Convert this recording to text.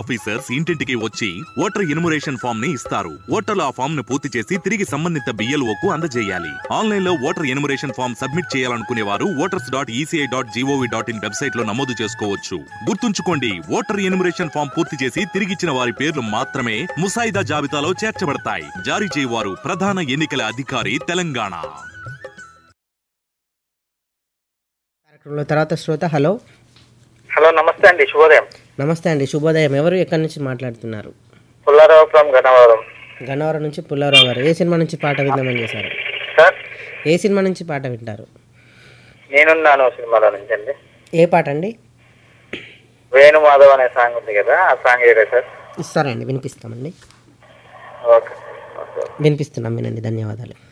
officers ఇంటింటికి వచ్చి voter enumeration form ని ఇస్తారు ఓటర్లు ఆ ఫామ్ ను పూర్తి చేసి తిరిగి సంబంధిత BLO కు అందజేయాలి ఆన్లైన్ లో ఓటర్ ఎన్యుమరేషన్ ఫామ్ సబ్మిట్ చేయాలనుకునే వారు voters dot ECI dot G O V dot in website లో నమోదు చేసుకోవచ్చు గుర్తుంచుకోండి ఓటర్ ఎన్యుమరేషన్ ఫామ్ పూర్తి చేసి తిరిగిచ్చిన వారి పేర్లు మాత్రమే ముసాయిదా జాబితాలో చేర్చబడతాయి జారీ చేయవారు ప్రధాన ఎన్నికల అధికారి తెలంగాణ కార్యక్రమంలో తర్వాత శ్రోత హలో హలో నమస్తే అండి శుభోదయం నమస్తే అండి శుభోదయం ఎవరు ఎక్కడి నుంచి మాట్లాడుతున్నారు పుల్లారావుపురం గన్నవరం గన్నవరం నుంచి పుల్లారావు గారు ఏ సినిమా నుంచి పాట విందామని చేశారు సార్ ఏ సినిమా నుంచి పాట వింటారు నేనున్నాను సినిమాలో నుంచి అండి ఏ పాట అండి వేణు మాధవ్ అనే సాంగ్ ఉంది కదా ఆ సాంగ్ ఏదే సార్ ఇస్తారండి వినిపిస్తామండి ఓకే ఓకే వినిపిస్తున్నాం వినండి ధన్యవాదాలు